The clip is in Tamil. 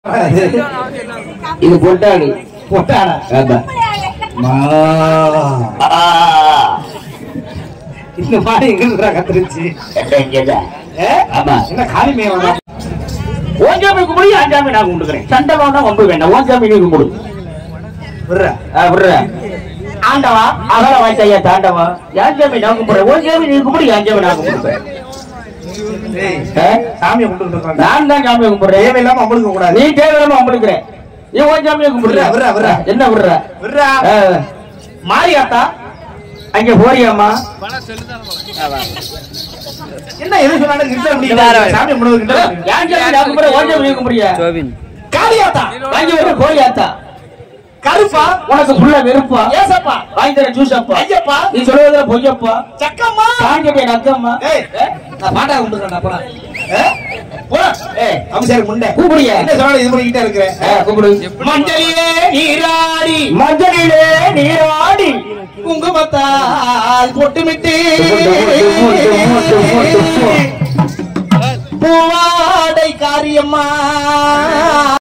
இது பொட்டாடு பொட்டாடா ஆமா. ஆ. இந்த மாதிரி எங்க கத்துருச்சு என்ன இங்கதான்? ஏ? ஆமா. என்ன காலி மேவனா உன் சாமி கும்பிடு, என் சாமி நான் கும்பிட்டுக்கிறேன். சண்டை வேணா வம்பு வேண்டாம். உன் சாமி நீ கும்பிடு. விடுற ஆ, விடுறா. ஆண்டவா அகல வாய்த்தையா தாண்டவா என் சாமி நான் கும்பிடுறேன் உன் சாமி நீ கும்பிடு என் சாமி நான் கும்பிடுறேன் டேய், ஆ? சாமியை கும்பிட்டு இருக்கான் நான் தான் சாமியை கும்பிடுறேன் தேவையில்லாம அம்பளுக்க கூடாது நீ தேவையில்லாம கும்பிடுக்கிறேன் நீ உன் சாமியை கும்பிடுற விட்றா, விட்றா, விட்றா. என்ன விடுற விடுறா மாரியாத்தா அங்க போறியாமா என்ன எது சொன்னாலும் கிட்ட வேற, முடியல வேற. சாமி கும்பிடுறது கிட்ட என் சாமி நான் கும்பிடுறேன் உன் சாமி நீ கும்பிடுறியா காளியாத்தா வாங்கி வர போறியாத்தா கருப்பா உனக்கு புள்ள வெறுப்பா ஏசப்பா வாங்கி தர ஜூஸப்பா ஐயப்பா நீ சொல்லுவதுல பொய்யப்பா சக்கம்மா காஞ்சபே நக்கம்மா ஏய் நான் பாட்டா கும்பிடுறேன்டா போடா ஏ? போடா ஏய் அம்சாரி முண்டை கூப்பிடுறியா என்ன சொன்னாலும் இது பண்ணிக்கிட்டே இருக்கிறேன் ஏ, கூப்பிடு மஞ்சளிலே நீராடி மஞ்சளிலே நீராடி குங்குமத்தால் பொட்டுமிட்டு பூவாடை காரியம்மா